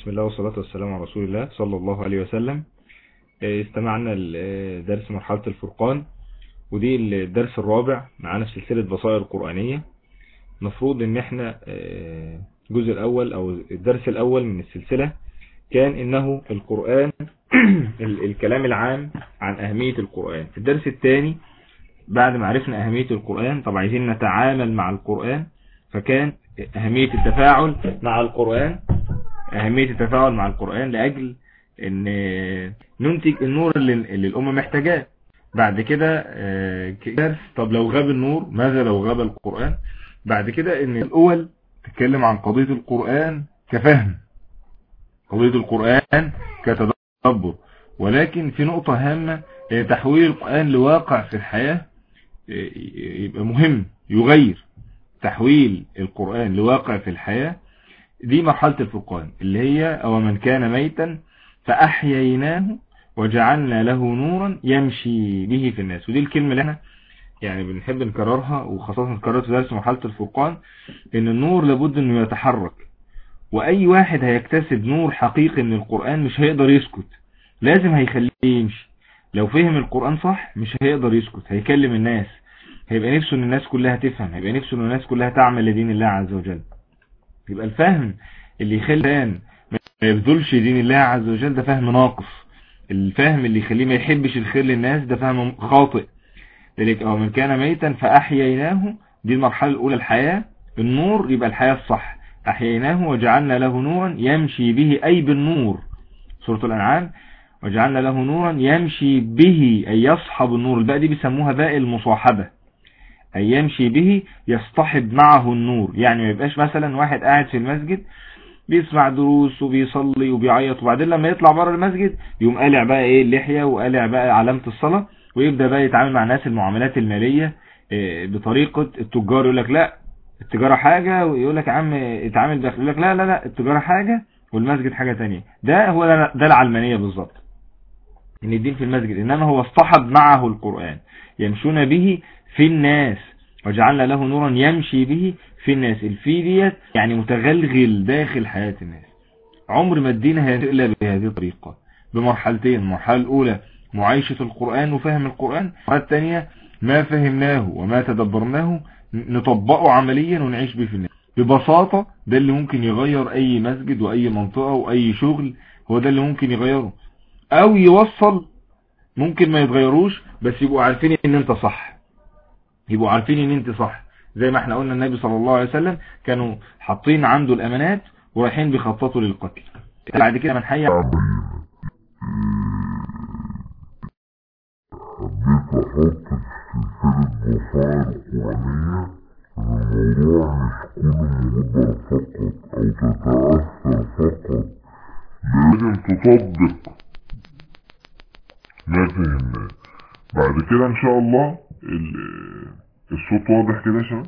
بسم الله والصلاة والسلام على رسول الله صلى الله عليه وسلم استمعنا لدرس مرحلة الفرقان ودي الدرس الرابع معانا في سلسلة بصائر القرآنية مفروض ان احنا الجزء الاول او الدرس الاول من السلسلة كان انه القرآن الكلام العام عن اهمية القرآن في الدرس الثاني بعد ما عرفنا اهمية القرآن طبعا عايزين نتعامل مع القرآن فكان اهمية التفاعل مع القرآن اهمية التفاعل مع القرآن لاجل ان ننتج النور اللي, اللي الامة محتاجاه بعد كده درس طب لو غاب النور ماذا لو غاب القرآن بعد كده ان الاول تتكلم عن قضية القرآن كفهم قضية القرآن كتدبر ولكن في نقطة هامة تحويل القرآن لواقع في الحياة يبقى مهم يغير تحويل القرآن لواقع في الحياة دي مرحلة الفرقان اللي هي او من كان ميتا فأحييناه وجعلنا له نورا يمشي به في الناس ودي الكلمة اللي احنا يعني بنحب نكررها وخاصة نكررها في درس مرحلة الفرقان ان النور لابد انه يتحرك واي واحد هيكتسب نور حقيقي من القرآن مش هيقدر يسكت لازم هيخليه يمشي لو فهم القرآن صح مش هيقدر يسكت هيكلم الناس هيبقى نفسه ان الناس كلها تفهم هيبقى نفسه ان الناس كلها تعمل لدين الله عز وجل يبقى الفهم اللي يخلي ما يبذلش دين الله عز وجل ده فهم ناقص الفهم اللي يخليه ما يحبش الخير للناس ده فهم خاطئ ذلك او من كان ميتا فاحييناه دي المرحلة الاولى الحياة النور يبقى الحياة الصح احييناه وجعلنا له نورا يمشي به اي بالنور سورة الانعام وجعلنا له نورا يمشي به اي يصحب النور الباء دي بيسموها باء المصاحبة اي يمشي به يصطحب معه النور يعني ما يبقاش مثلا واحد قاعد في المسجد بيسمع دروس وبيصلي وبيعيط وبعدين لما يطلع بره المسجد يقوم قالع بقى ايه اللحية وقالع بقى علامة الصلاة ويبدأ بقى يتعامل مع الناس المعاملات المالية بطريقة التجار يقول لك لا التجارة حاجة ويقول لك يا عم اتعامل داخل يقول لك لا لا لا التجارة حاجة والمسجد حاجة تانية ده هو ده العلمانية بالظبط ان الدين في المسجد انما هو اصطحب معه القرآن يمشون به في الناس وجعلنا له نورا يمشي به في الناس الفي ديت يعني متغلغل داخل حياة الناس عمر ما الدين هيأتي إلا بهذه الطريقة بمرحلتين المرحلة الأولى معايشة القرآن وفهم القرآن المرحلة الثانية ما فهمناه وما تدبرناه نطبقه عمليا ونعيش به في الناس ببساطة ده اللي ممكن يغير أي مسجد وأي منطقة وأي شغل هو ده اللي ممكن يغيره أو يوصل ممكن ما يتغيروش بس يبقوا عارفين ان انت صح يبقوا عارفين ان انت صح زي ما احنا قلنا النبي صلى الله عليه وسلم كانوا حاطين عنده الامانات ورايحين بيخططوا للقتل بعد كده من حي حبيت احط سلسلة بصائر قرآنية الموضوع مش كله مجبر فقط او تتأثر فقط لازم تطبق ما فهمناه بعد كده ان شاء الله الصوت واضح كده يا شباب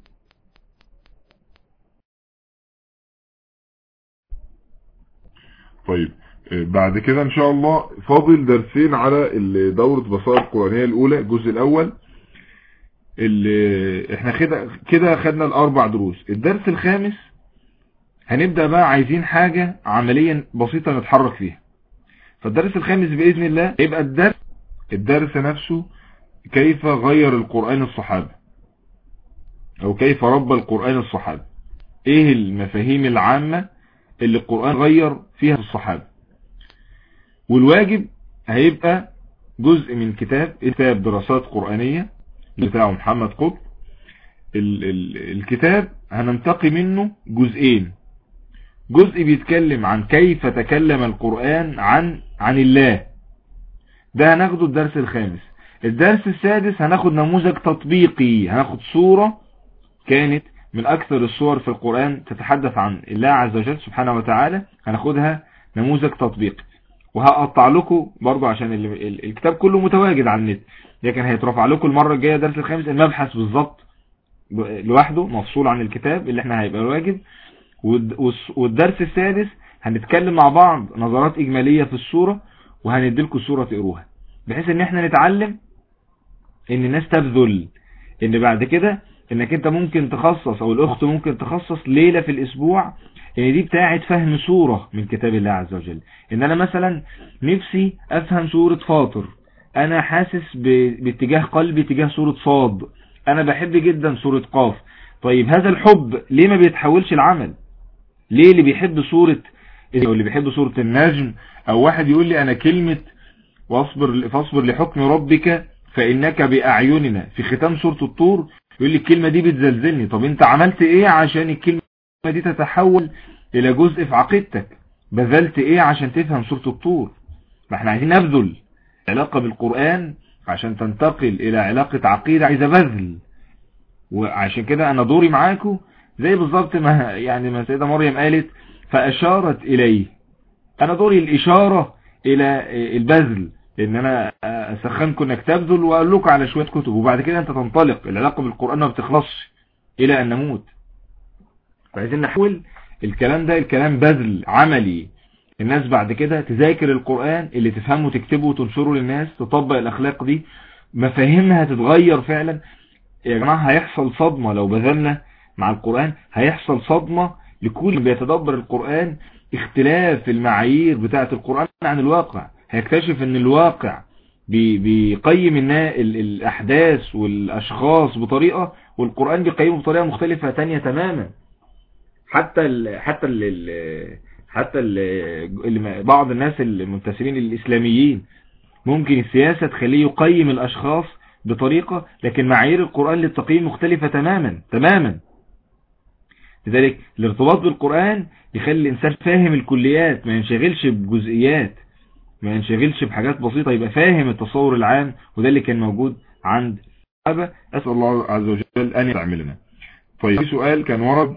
طيب بعد كده ان شاء الله فاضل درسين على دورة بصائر القرآنية الاولى الجزء الاول اللي احنا كده كده خدنا الاربع دروس الدرس الخامس هنبدأ بقى عايزين حاجة عمليا بسيطة نتحرك فيها فالدرس الخامس بإذن الله يبقى الدرس الدرس نفسه كيف غير القرآن الصحابة او كيف ربى القرآن الصحابة ايه المفاهيم العامة اللي القرآن غير فيها الصحابة والواجب هيبقى جزء من كتاب كتاب دراسات قرآنية بتاعه محمد قطب ال ال الكتاب هننتقي منه جزئين جزء بيتكلم عن كيف تكلم القرآن عن عن الله ده هناخده الدرس الخامس الدرس السادس هناخد نموذج تطبيقي هناخد صورة كانت من اكثر الصور في القرآن تتحدث عن الله عز وجل سبحانه وتعالى هناخدها نموذج تطبيقي وهقطع لكم برضو عشان الكتاب كله متواجد على النت لكن هيترفع لكم المرة الجاية درس الخامس المبحث بالظبط لوحده مفصول عن الكتاب اللي احنا هيبقى واجب والدرس السادس هنتكلم مع بعض نظرات اجمالية في الصورة وهنديلكم الصورة تقروها بحيث ان احنا نتعلم ان الناس تبذل ان بعد كده انك انت ممكن تخصص او الاخت ممكن تخصص ليلة في الاسبوع ان دي بتاعت فهم سورة من كتاب الله عز وجل ان انا مثلا نفسي افهم سورة فاطر انا حاسس ب- باتجاه قلبي تجاه سورة صاد انا بحب جدا سورة قاف طيب هذا الحب ليه ما بيتحولش العمل ليه اللي بيحب سورة او اللي بيحب سورة النجم او واحد يقول لي انا كلمة واصبر فاصبر لحكم ربك فانك باعيننا في ختام سورة الطور يقول لي الكلمة دي بتزلزلني طب انت عملت ايه عشان الكلمة دي تتحول الى جزء في عقيدتك بذلت ايه عشان تفهم سورة الطور ما احنا عايزين نبذل علاقة بالقرآن عشان تنتقل الى علاقة عقيدة عايزة بذل وعشان كده انا دوري معاكم زي بالظبط ما يعني ما سيدة مريم قالت فاشارت اليه انا دوري الاشارة الى البذل ان انا اسخنكم انك تبذل واقول لكم على شوية كتب وبعد كده انت تنطلق العلاقة بالقرآن ما بتخلصش الى ان نموت فعايزين نحول الكلام ده الكلام بذل عملي الناس بعد كده تذاكر القرآن اللي تفهمه تكتبه وتنشره للناس تطبق الاخلاق دي مفاهيمها تتغير فعلا يا جماعة هيحصل صدمة لو بذلنا مع القرآن هيحصل صدمة لكل بيتدبر القرآن اختلاف المعايير بتاعة القرآن عن الواقع هيكتشف ان الواقع بي- بيقيم النا- ال- الاحداث والاشخاص بطريقة والقرآن بيقيمه بطريقة مختلفة تانية تماما حتى ال حتى ال حتى ال اللي بعض الناس المنتسبين الاسلاميين ممكن السياسة تخليه يقيم الاشخاص بطريقة لكن معايير القرآن للتقييم مختلفة تماما تماما لذلك الارتباط بالقرآن يخلي الإنسان فاهم الكليات ما ينشغلش بجزئيات ما ينشغلش بحاجات بسيطة يبقى فاهم التصور العام وده اللي كان موجود عند الصحابة أسأل الله عز وجل أن يعملنا طيب في سؤال كان ورد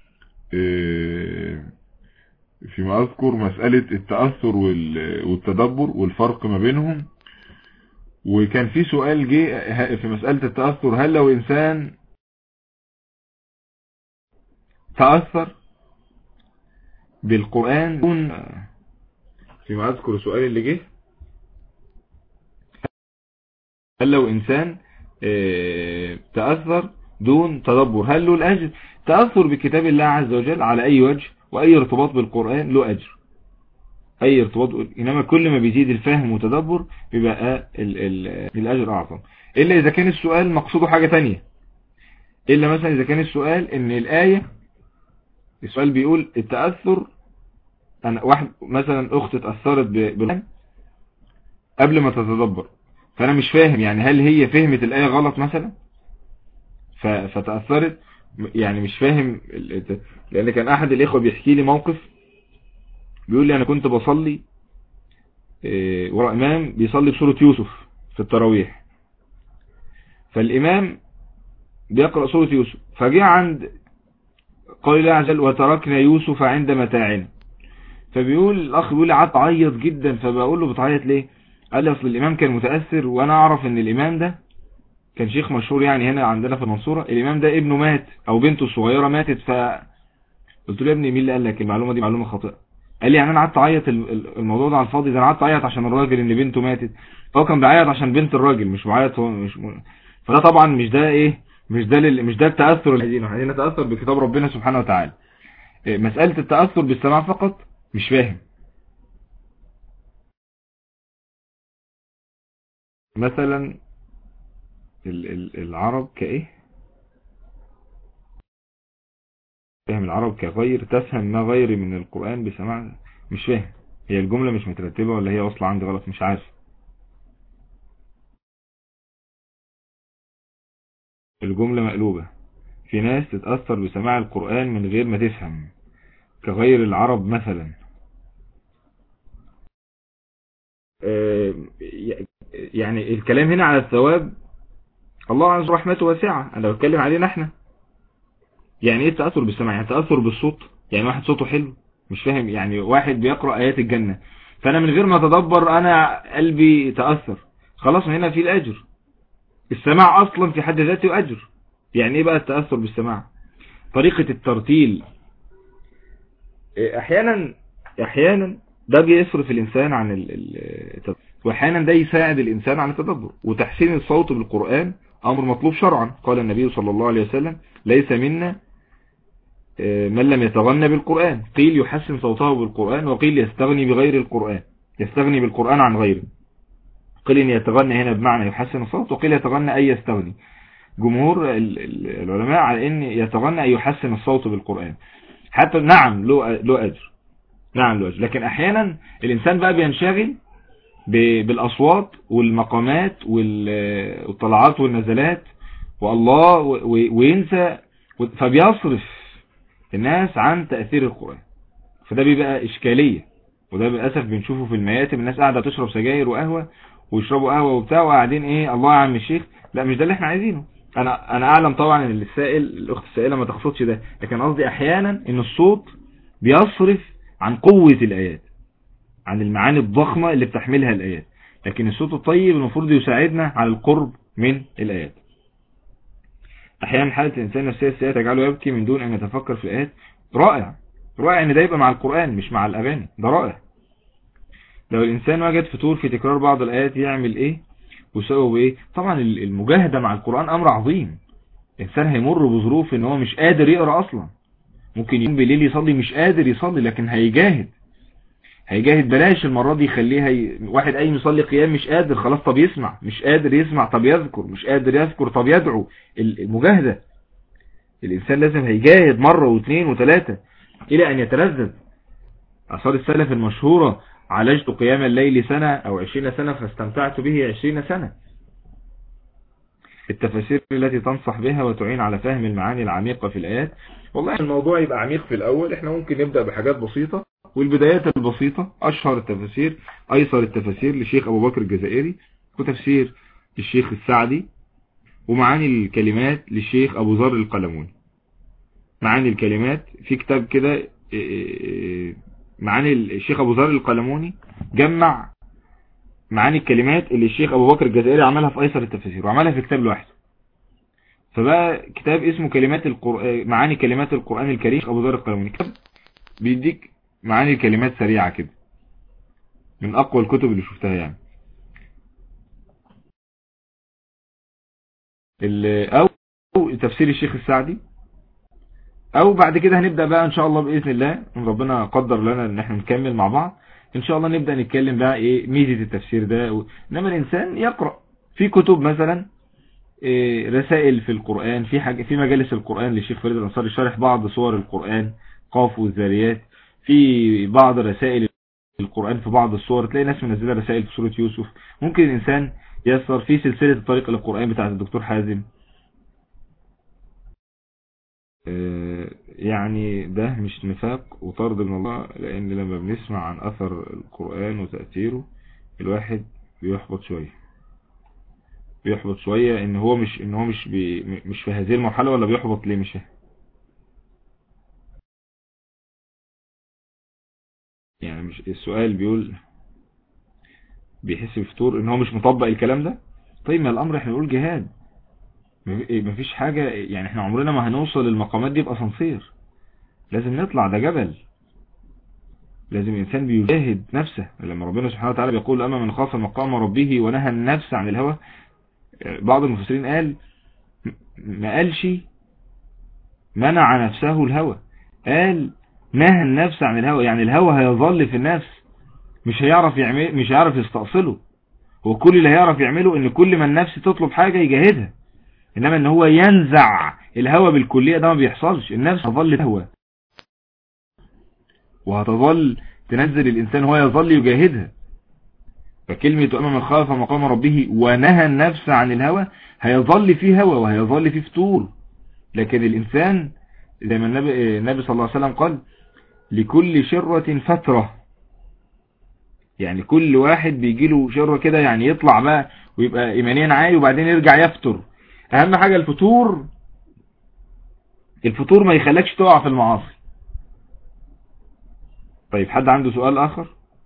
آه، فيما أذكر مسألة التأثر وال- والتدبر والفرق ما بينهم وكان في سؤال جه في مسألة التأثر هل لو إنسان تأثر بالقرآن دون فيما أذكر السؤال اللي جه هل لو إنسان آه، تأثر دون تدبر هل له الأجر تأثر بكتاب الله عز وجل على أي وجه وأي ارتباط بالقرآن له أجر أي ارتباط إنما كل ما بيزيد الفهم وتدبر بيبقى ال ال الأجر أعظم إلا إذا كان السؤال مقصوده حاجة تانية إلا مثلا إذا كان السؤال إن الآية السؤال بيقول التأثر أنا واحد مثلا أخت اتأثرت ب- بالقرآن قبل ما تتدبر فأنا مش فاهم يعني هل هي فهمت الآية غلط مثلا ف- فتأثرت يعني مش فاهم ال- لأن كان أحد الإخوة بيحكي لي موقف بيقول لي أنا كنت بصلي إيه، ورا إمام بيصلي بسورة يوسف في التراويح فالإمام بيقرأ سورة يوسف فجاء عند قال الله عز وجل وتركنا يوسف عند متاعنا فبيقول الأخ بيقول لي قعدت أعيط جدا فبقول له بتعيط ليه قال لي أصل الإمام كان متأثر وأنا أعرف إن الإمام ده كان شيخ مشهور يعني هنا عندنا في المنصورة الإمام ده ابنه مات أو بنته الصغيرة ماتت ف قلت له يا ابني مين اللي قال لك المعلومة دي معلومة خاطئة قال لي يعني أنا قعدت أعيط ال- ال- الموضوع ده على الفاضي ده أنا قعدت أعيط عشان الراجل اللي بنته ماتت هو كان بيعيط عشان بنت الراجل مش بعيط هو مش م... فده طبعا مش ده إيه مش ده لل... مش ده التأثر اللي عايزينه عايزين نتأثر بكتاب ربنا سبحانه وتعالى إيه، مسألة التأثر بالسماع فقط مش فاهم مثلا ال ال العرب كايه فهم العرب كغير تفهم ما غير من القرآن بسماع مش فاهم هي الجملة مش مترتبة ولا هي اصلا عندي غلط مش عارف الجملة مقلوبة في ناس تتأثر بسماع القرآن من غير ما تفهم كغير العرب مثلا آه، يعني الكلام هنا على الثواب الله عز وجل رحمته واسعة انا بتكلم علينا احنا يعني ايه التأثر بالسماع يعني التأثر بالصوت يعني واحد صوته حلو مش فاهم يعني واحد بيقرأ آيات الجنة فانا من غير ما اتدبر انا قلبي تأثر خلاص هنا في الاجر السماع اصلا في حد ذاته اجر يعني ايه بقى التأثر بالسماع طريقة الترتيل احيانا احيانا ده بيصرف الانسان عن ال- ال- التدبر واحيانا ده يساعد الانسان على التدبر وتحسين الصوت بالقرآن امر مطلوب شرعا قال النبي صلى الله عليه وسلم ليس منا من لم يتغنى بالقرآن قيل يحسن صوته بالقرآن وقيل يستغني بغير القرآن يستغني بالقرآن عن غيره قيل ان يتغنى هنا بمعنى يحسن الصوت وقيل يتغنى اي يستغني جمهور العلماء على ان يتغنى اي يحسن الصوت بالقرآن حتى نعم له له اجر نعم له اجر لكن احيانا الانسان بقى بينشغل بالاصوات والمقامات والطلعات والنزلات والله وينسى فبيصرف الناس عن تأثير القرآن فده بيبقى إشكالية وده للأسف بنشوفه في المياتم الناس قاعدة تشرب سجاير وقهوة ويشربوا قهوة وبتاع وقاعدين ايه الله يا عم الشيخ لا مش ده اللي احنا عايزينه انا انا اعلم طبعا ان السائل الاخت السائلة ما تقصدش ده لكن قصدي احيانا ان الصوت بيصرف عن قوة الايات عن المعاني الضخمة اللي بتحملها الايات لكن الصوت الطيب المفروض يساعدنا على القرب من الايات احيانا حالة الانسان النفسية السيئة تجعله يبكي من دون ان يتفكر في الايات رائع رائع ان ده يبقى مع القرآن مش مع الاغاني ده رائع لو الانسان وجد فتور في تكرار بعض الايات يعمل ايه ويسوي ايه طبعا المجاهدة مع القرآن امر عظيم الانسان هيمر بظروف ان هو مش قادر يقرأ اصلا ممكن يقوم بالليل يصلي مش قادر يصلي لكن هيجاهد هيجاهد بلاش المرة دي يخليها ي... واحد قايم يصلي قيام مش قادر خلاص طب يسمع مش قادر يسمع طب يذكر مش قادر يذكر طب يدعو المجاهدة الانسان لازم هيجاهد مرة واثنين وثلاثة الى ان يتلذذ اثار السلف المشهورة عالجت قيام الليل سنة او عشرين سنة فاستمتعت به عشرين سنة التفاسير التي تنصح بها وتعين على فهم المعاني العميقة في الآيات والله الموضوع يبقى عميق في الأول احنا ممكن نبدأ بحاجات بسيطة والبدايات البسيطة أشهر التفاسير أيسر التفاسير للشيخ أبو بكر الجزائري وتفسير للشيخ السعدي ومعاني الكلمات للشيخ أبو ذر القلموني معاني الكلمات في كتاب كده معاني الشيخ أبو ذر القلموني جمع معاني الكلمات اللي الشيخ أبو بكر الجزائري عملها في أيسر التفاسير وعملها في كتاب لوحده فبقى كتاب اسمه كلمات القرآن معاني كلمات القرآن الكريم أبو ذر القلموني كتاب بيديك معاني الكلمات سريعة كده من أقوى الكتب اللي شفتها يعني أو تفسير الشيخ السعدي أو بعد كده هنبدأ بقى إن شاء الله بإذن الله ربنا قدر لنا إن احنا نكمل مع بعض إن شاء الله نبدأ نتكلم بقى إيه ميزة التفسير ده و... إنما الإنسان يقرأ في كتب مثلا إيه رسائل في القرآن في حاجة في مجالس القرآن للشيخ فريد الأنصاري شارح بعض صور القرآن قاف والذاريات في بعض رسائل القرآن في بعض الصور تلاقي ناس منزله رسائل في سورة يوسف ممكن الإنسان يسر في سلسلة الطريق للقرآن بتاعت الدكتور حازم يعني ده مش نفاق وطرد من الله لأن لما بنسمع عن أثر القرآن وتأثيره الواحد بيحبط شوية بيحبط شوية ان هو مش ان هو مش بي مش في هذه المرحلة ولا بيحبط ليه مش يعني مش السؤال بيقول بيحس بفتور ان هو مش مطبق الكلام ده طيب ما الامر احنا نقول جهاد مفيش حاجة يعني احنا عمرنا ما هنوصل للمقامات دي بأسانسير لازم نطلع ده جبل لازم الانسان بيجاهد نفسه لما ربنا سبحانه وتعالى بيقول اما من خاف مقام ربه ونهى النفس عن الهوى بعض المفسرين قال ما قالش منع نفسه الهوى قال نهى النفس عن الهوى يعني الهوى هيظل في النفس مش هيعرف يعمل مش هيعرف يستأصله هو كل اللي هيعرف يعمله ان كل ما النفس تطلب حاجة يجاهدها انما ان هو ينزع الهوى بالكلية ده ما بيحصلش النفس هتظل الهوى وهتظل تنزل الانسان هو يظل يجاهدها فكلمة أمام الخاف مقام ربه ونهى النفس عن الهوى هيظل فيه هوى وهيظل فيه فتور لكن الإنسان زي ما النبي, النبي صلى الله عليه وسلم قال لكل شرة فترة يعني كل واحد بيجيله شرة كده يعني يطلع بقى ويبقى إيمانيا عالي وبعدين يرجع يفتر أهم حاجة الفتور الفتور ما يخلكش تقع في المعاصي طيب حد عنده سؤال آخر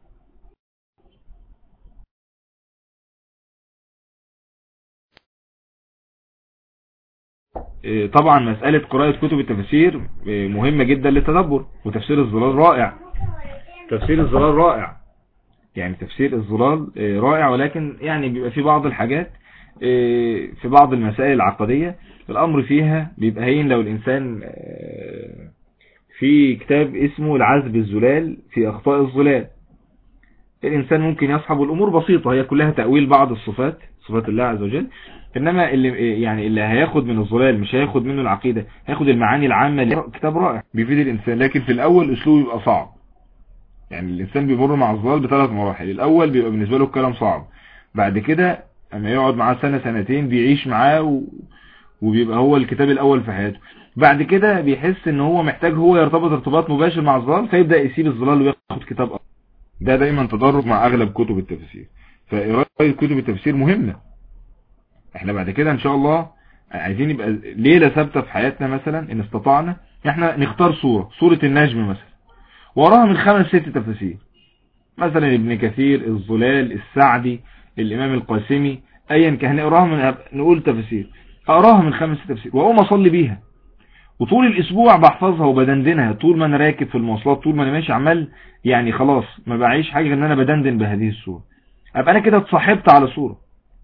طبعا مسألة قراءة كتب التفسير مهمة جدا للتدبر وتفسير الظلال رائع تفسير الظلال رائع يعني تفسير الظلال رائع ولكن يعني بيبقى في بعض الحاجات إيه، في بعض المسائل العقدية الامر فيها بيبقى هين لو الانسان آه، في كتاب اسمه العزب الزلال في اخطاء الظلال الانسان ممكن يصحب الامور بسيطة هي كلها تأويل بعض الصفات صفات الله عز وجل انما اللي يعني اللي هياخد من الظلال مش هياخد منه العقيدة هياخد المعاني العامة اللي كتاب رائع بيفيد الانسان لكن في الاول اسلوبه يبقى صعب يعني الانسان بيمر مع الظلال بثلاث مراحل الاول بيبقى بالنسبة له الكلام صعب بعد كده اما يقعد معاه سنة سنتين بيعيش معاه و... وبيبقى هو الكتاب الاول في حياته بعد كده بيحس ان هو محتاج هو يرتبط ارتباط مباشر مع الظلال فيبدأ يسيب الظلال وياخد كتاب اخر ده دايما تدرج مع اغلب كتب التفسير فقراءة كتب التفسير مهمة احنا بعد كده ان شاء الله عايزين يبقى ليلة ثابتة في حياتنا مثلا ان استطعنا احنا نختار صورة صورة النجم مثلا وراها من خمس ست تفاسير مثلا ابن كثير الظلال السعدي الامام القاسمي ايا كان نقراها من نقول تفاسير اقراها من خمس ست تفاسير واقوم اصلي بيها وطول الاسبوع بحفظها وبدندنها طول ما انا راكب في المواصلات طول ما انا ماشي عمال يعني خلاص ما بعيش حاجة غير ان انا بدندن بهذه الصورة ابقى انا كده اتصاحبت على صورة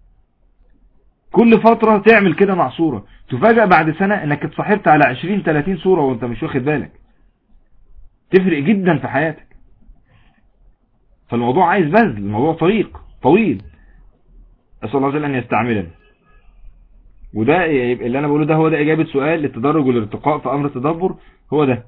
كل فترة تعمل كده مع صورة تفاجأ بعد سنة انك اتصاحبت على 20 30 صورة وانت مش واخد بالك تفرق جدا في حياتك فالموضوع عايز بذل الموضوع طريق طويل اسال الله جل ان يستعملنا وده اللي انا بقوله ده هو ده اجابة سؤال التدرج والارتقاء في امر التدبر هو ده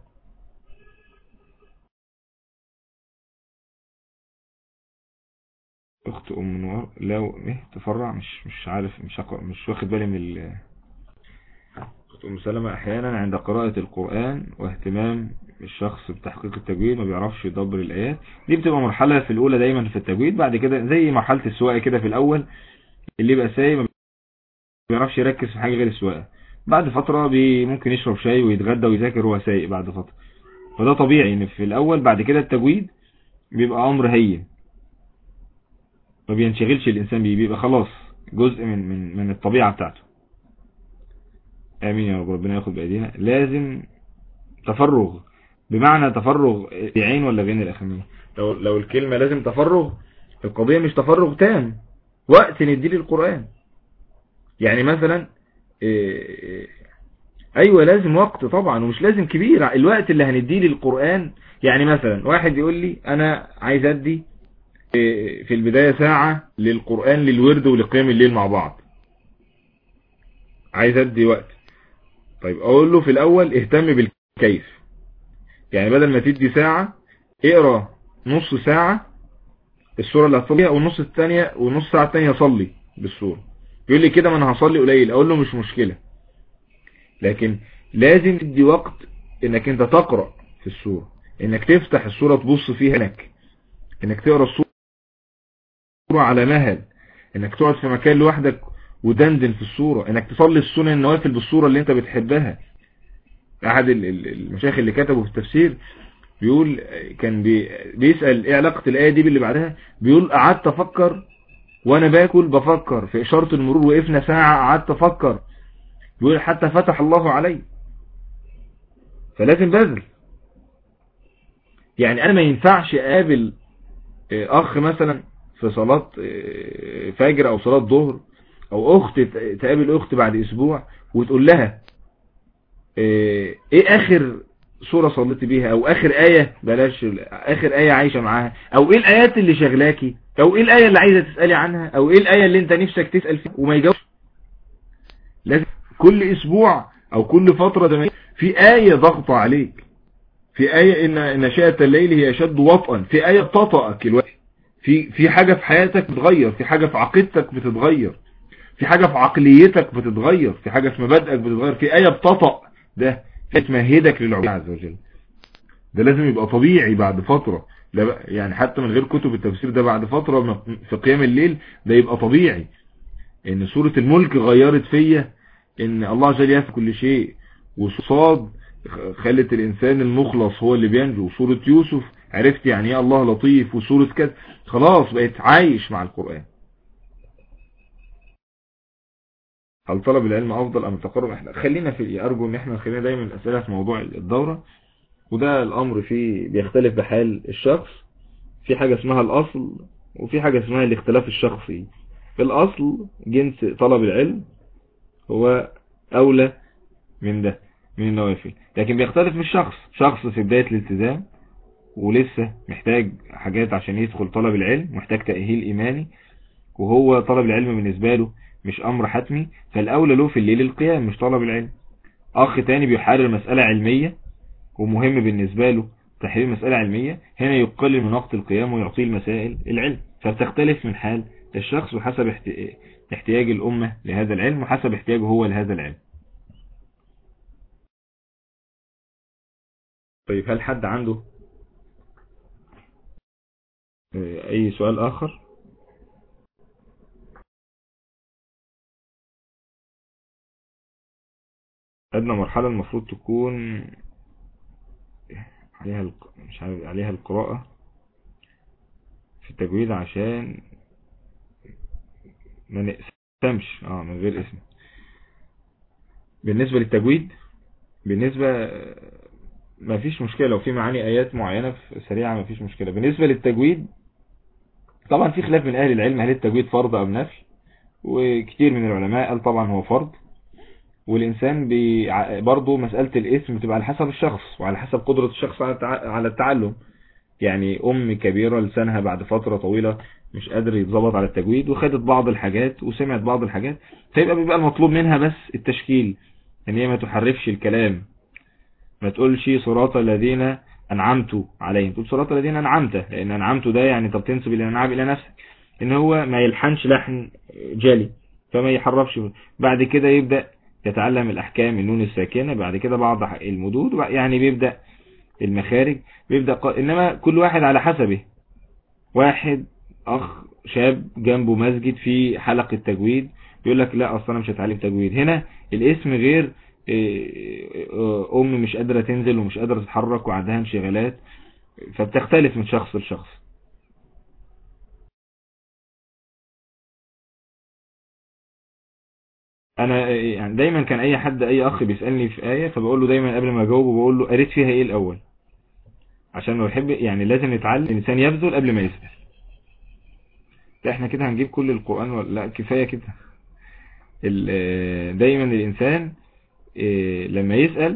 اخت ام نوار لو ايه تفرع مش مش عارف مش أقرأ مش واخد بالي من ال اخت ام سلمة احيانا عند قراءة القرآن واهتمام الشخص بتحقيق التجويد ما بيعرفش يدبر الايات دي بتبقى مرحلة في الاولى دايما في التجويد بعد كده زي مرحلة السواقة كده في الاول اللي يبقى سايق ما بيعرفش يركز في حاجة غير السواقة بعد فترة بي ممكن يشرب شاي ويتغدى ويذاكر وهو سايق بعد فترة فده طبيعي ان في الاول بعد كده التجويد بيبقى امر هين ما بينشغلش الانسان بيه بيبقى خلاص جزء من من من الطبيعة بتاعته امين يا رب ربنا ياخد بايدينا لازم تفرغ بمعنى تفرغ عين ولا غين الاخمية لو لو الكلمة لازم تفرغ القضية مش تفرغ تام وقت ندي للقرآن يعني مثلا إيه ايوه لازم وقت طبعا ومش لازم كبير الوقت اللي هنديه للقرآن يعني مثلا واحد يقول لي انا عايز ادي في البداية ساعة للقرآن للورد ولقيام الليل مع بعض عايز ادي وقت طيب اقول له في الاول اهتم بالكيف يعني بدل ما تدي ساعة اقرا نص ساعة السورة اللي هتصليها والنص الثانية والنص ساعة الثانية صلي بالسورة يقول لي كده ما انا هصلي قليل اقول له مش مشكلة لكن لازم تدي وقت انك انت تقرأ في السورة انك تفتح السورة تبص فيها لك انك تقرأ السورة على مهل انك تقعد في مكان لوحدك ودندن في الصورة انك تصلي السنن النوافل بالصورة اللي انت بتحبها احد المشايخ اللي كتبوا في التفسير بيقول كان بي بيسأل ايه علاقة الآية دي باللي بعدها بيقول قعدت افكر وانا باكل بفكر في اشارة المرور وقفنا ساعة قعدت افكر بيقول حتى فتح الله علي فلازم بذل يعني انا ما ينفعش اقابل اخ مثلا في صلاة فجر او صلاة ظهر او اخت تقابل اخت بعد اسبوع وتقول لها ايه اخر سورة صليت بيها او اخر اية بلاش اخر اية عايشة معاها او ايه الايات اللي شغلاكي او ايه الاية اللي عايزة تسألي عنها او ايه الاية اللي انت نفسك تسأل فيها وما يجاوبش لازم كل اسبوع او كل فترة في اية ضغط عليك في اية ان نشاءة الليل هي اشد وطئا في اية بتطأك الوقت في في حاجة في حياتك بتتغير في حاجة في عقيدتك بتتغير في حاجة في عقليتك بتتغير في حاجة في مبادئك بتتغير في آية بتطأ ده تمهدك للعبودية عز وجل ده لازم يبقى طبيعي بعد فترة يعني حتى من غير كتب التفسير ده بعد فترة في قيام الليل ده يبقى طبيعي ان سورة الملك غيرت فيا ان الله جل يفعل كل شيء وصاد خلت الانسان المخلص هو اللي بينجو وسورة يوسف عرفت يعني ايه الله لطيف وسورة كذا خلاص بقيت عايش مع القرآن هل طلب العلم افضل ام التقرب احنا خلينا في ارجو ان احنا خلينا دايما الاسئله في موضوع الدوره وده الامر فيه بيختلف بحال الشخص في حاجه اسمها الاصل وفي حاجه اسمها الاختلاف الشخصي الأصل جنس طلب العلم هو أولى من ده من النوافل لكن بيختلف من الشخص شخص في بداية الالتزام ولسه محتاج حاجات عشان يدخل طلب العلم محتاج تأهيل إيماني وهو طلب العلم بالنسبة له مش أمر حتمي فالأولى له في الليل القيام مش طلب العلم أخ تاني بيحرر مسألة علمية ومهم بالنسبة له تحرير مسألة علمية هنا يقلل من وقت القيام ويعطيه المسائل العلم فبتختلف من حال الشخص وحسب احتياج الأمة لهذا العلم وحسب احتياجه هو لهذا العلم طيب هل حد عنده أي سؤال آخر أدنى مرحلة المفروض تكون عليها الق... مش عارف عليها القراءة في التجويد عشان ما نقسمش اه من غير اسم بالنسبة للتجويد بالنسبة ما فيش مشكلة لو في معاني آيات معينة سريعة ما فيش مشكلة بالنسبة للتجويد طبعا في خلاف من أهل العلم هل التجويد فرض أم نفل وكتير من العلماء قال طبعا هو فرض والإنسان بي برضه مسألة الاسم بتبقى على حسب الشخص وعلى حسب قدرة الشخص على التعلم يعني أم كبيرة لسانها بعد فترة طويلة مش قادر يتظبط على التجويد وخدت بعض الحاجات وسمعت بعض الحاجات فيبقى بيبقى المطلوب منها بس التشكيل ان هي ما تحرفش الكلام ما تقولش صراط الذين أنعمت عليهم تقول صراط الذين أنعمت لأن أنعمت ده يعني طب تنسب الأنعام إلى نفسك إن هو ما يلحنش لحن جالي فما يحرفش بعد كده يبدأ يتعلم الأحكام النون الساكنة بعد كده بعض المدود يعني بيبدأ المخارج بيبدأ ق... إنما كل واحد على حسبه واحد أخ شاب جنبه مسجد في حلقة تجويد بيقول لك لا أصلا مش هتعلم تجويد هنا الاسم غير أم مش قادرة تنزل ومش قادرة تتحرك وعندها انشغالات فبتختلف من شخص لشخص انا يعني دايما كان اي حد اي اخ بيسالني في ايه فبقول له دايما قبل ما اجاوبه بقول له قريت فيها ايه الاول عشان لو يحب يعني لازم يتعلم الانسان يبذل قبل ما يسال لا احنا كده هنجيب كل القران ولا لا كفايه كده دايما الانسان لما يسال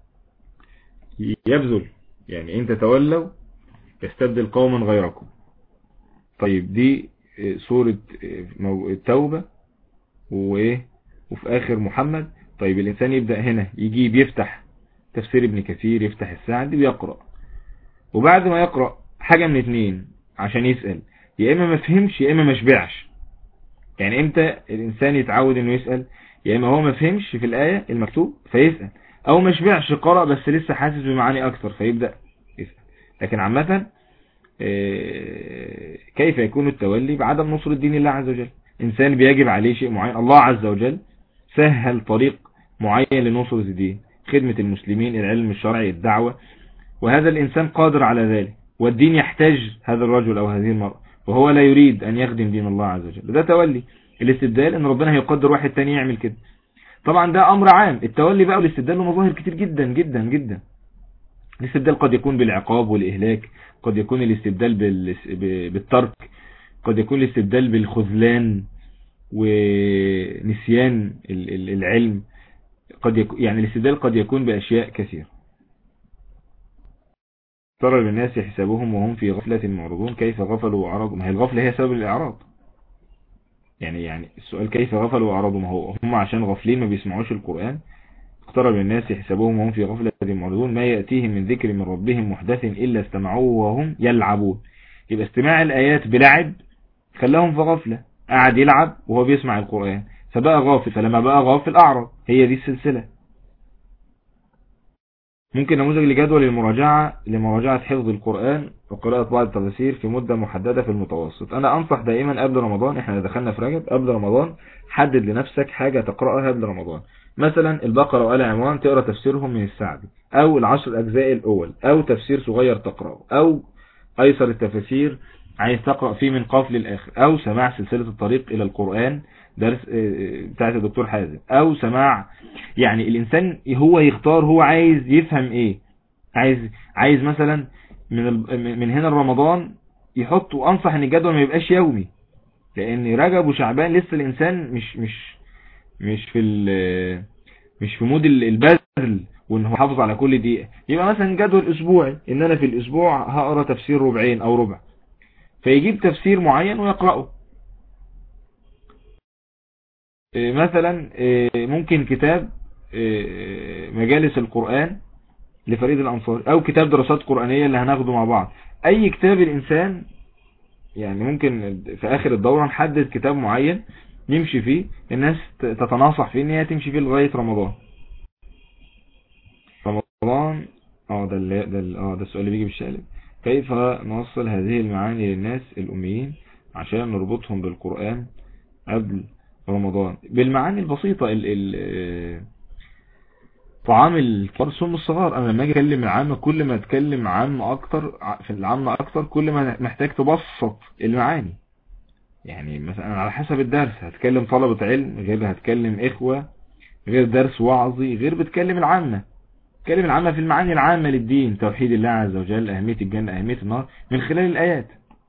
يبذل يعني انت تولوا يستبدل قوما غيركم طيب دي سوره التوبه وايه وفي آخر محمد طيب الإنسان يبدأ هنا يجيب يفتح تفسير ابن كثير يفتح السعدي ويقرأ وبعد ما يقرأ حاجة من اتنين عشان يسأل يا إما ما فهمش يا إما ما شبعش يعني امتى الإنسان يتعود إنه يسأل يا إما هو ما فهمش في الآية المكتوب فيسأل أو ما شبعش قرأ بس لسه حاسس بمعاني أكتر فيبدأ يسأل لكن عامة كيف يكون التولي بعدم نصر الدين الله عز وجل إنسان بيجب عليه شيء معين الله عز وجل سهل طريق معين لنصرة الدين خدمة المسلمين العلم الشرعي الدعوة وهذا الإنسان قادر على ذلك والدين يحتاج هذا الرجل أو هذه المرأة وهو لا يريد أن يخدم دين الله عز وجل ده تولي الاستبدال أن ربنا هيقدر واحد تاني يعمل كده طبعا ده أمر عام التولي بقى والاستبدال له مظاهر كتير جدا جدا جدا الاستبدال قد يكون بالعقاب والإهلاك قد يكون الاستبدال بالترك قد يكون الاستبدال بالخذلان ونسيان العلم قد يكون يعني الاستدلال قد يكون بأشياء كثيرة ترى للناس حسابهم وهم في غفلة معرضون كيف غفلوا وأعرضوا ما هي الغفلة هي سبب الإعراض يعني يعني السؤال كيف غفلوا وأعرضوا ما هو هم عشان غافلين ما بيسمعوش القرآن اقترب الناس حسابهم وهم في غفلة معرضون ما يأتيهم من ذكر من ربهم محدث إلا استمعوه وهم يلعبون يبقى استماع الآيات بلعب خلاهم في غفلة قاعد يلعب وهو بيسمع القرآن فبقى غافل فلما بقى غافل أعرض هي دي السلسلة ممكن نموذج لجدول المراجعة لمراجعة حفظ القرآن وقراءة بعض التفاسير في مدة محددة في المتوسط أنا أنصح دائما قبل رمضان إحنا دخلنا في رجب قبل رمضان حدد لنفسك حاجة تقرأها قبل رمضان مثلا البقرة وآل عمران تقرأ تفسيرهم من السعدي أو العشر أجزاء الأول أو تفسير صغير تقرأه أو أيسر التفاسير عايز تقرأ فيه من قاف للآخر أو سماع سلسلة الطريق إلى القرآن درس بتاعت الدكتور حازم أو سماع يعني الإنسان هو يختار هو عايز يفهم إيه عايز عايز مثلا من من هنا رمضان يحط وأنصح إن الجدول ما يبقاش يومي لان رجب وشعبان لسه الانسان مش مش مش في ال- مش في مود ال- البذل وان هو حافظ على كل دقيقة يبقى مثلا جدول اسبوعي ان انا في الاسبوع هقرا تفسير ربعين او ربع فيجيب تفسير معين ويقرأه إيه مثلا إيه ممكن كتاب إيه مجالس القرآن لفريد الأنصار او كتاب دراسات قرآنية اللي هناخده مع بعض اي كتاب الانسان يعني ممكن في اخر الدورة نحدد كتاب معين يمشي فيه الناس ت- تتناصح فيه ان هي تمشي فيه لغاية رمضان رمضان اه ده اللي ده ال- اه ده السؤال اللي بيجي بالشقلب كيف نوصل هذه المعاني للناس الأميين عشان نربطهم بالقرآن قبل رمضان بالمعاني البسيطة ال ال آه، طعام الكبار سم الصغار انا لما اجي اتكلم العامة كل ما اتكلم عام اكتر ع- في العامة اكتر كل ما محتاج تبسط المعاني يعني مثلا على حسب الدرس هتكلم طلبة علم غير هتكلم اخوة غير درس وعظي غير بتكلم العامة تكلم العامة في المعاني العامة للدين توحيد الله عز وجل أهمية الجنة أهمية النار من خلال الآيات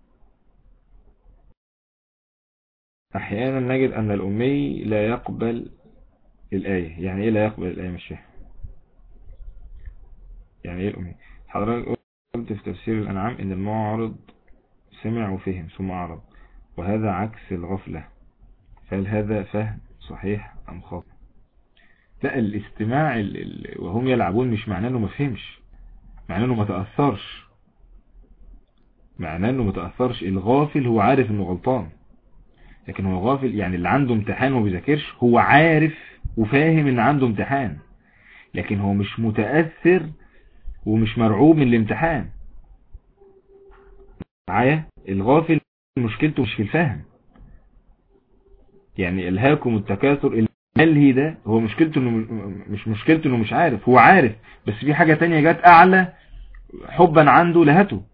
أحيانا نجد أن الأمي لا يقبل الآية يعني إيه لا يقبل الآية مش فاهم يعني إيه الأمي حضرتك قلت في تفسير الأنعام إن المعرض سمع وفهم ثم أعرض وهذا عكس الغفلة فهل هذا فهم صحيح أم خاطئ لا الاستماع ال- ال- وهم يلعبون مش معناه انه ما فهمش معناه انه ما تأثرش معناه انه ما تأثرش الغافل هو عارف انه غلطان لكن هو غافل يعني اللي عنده امتحان وما بيذاكرش هو عارف وفاهم ان عنده امتحان لكن هو مش متأثر ومش مرعوب من الامتحان معايا الغافل مشكلته مش في الفهم يعني الهاكم التكاثر الملهي ده هو مشكلته انه م- مش مشكلته انه مش عارف هو عارف بس في حاجة تانية جت اعلى حبا عنده لهته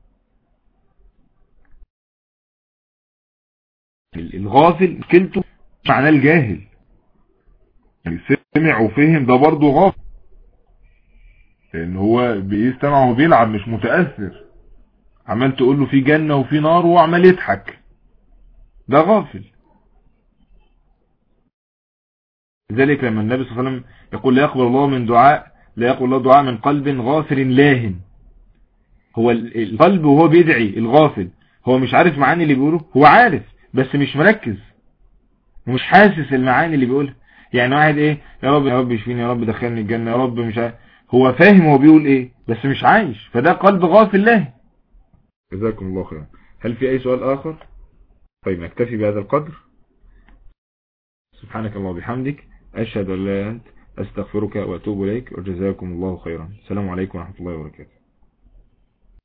ال- الغافل مشكلته معناه الجاهل يعني سمع وفهم ده برضه غافل لان هو بيستمع وبيلعب مش متأثر عمال تقول له في جنة وفي نار وهو عمال يضحك ده غافل لذلك لما النبي صلى الله عليه وسلم يقول لا يقبل الله من دعاء لا يقبل الله دعاء من قلب غافل لاهن هو ال- القلب وهو بيدعي الغافل هو مش عارف معاني اللي بيقوله هو عارف بس مش مركز ومش حاسس المعاني اللي بيقولها يعني واحد ايه يا رب يا رب يشفيني يا رب دخلني الجنة يا رب مش عارف هو فاهم هو بيقول ايه بس مش عايش فده قلب غافل لاهن جزاكم الله خيرا هل في اي سؤال اخر طيب نكتفي بهذا القدر سبحانك اللهم وبحمدك أشهد أن لا إله إلا أنت أستغفرك وأتوب إليك وجزاكم الله خيرا السلام عليكم ورحمة الله وبركاته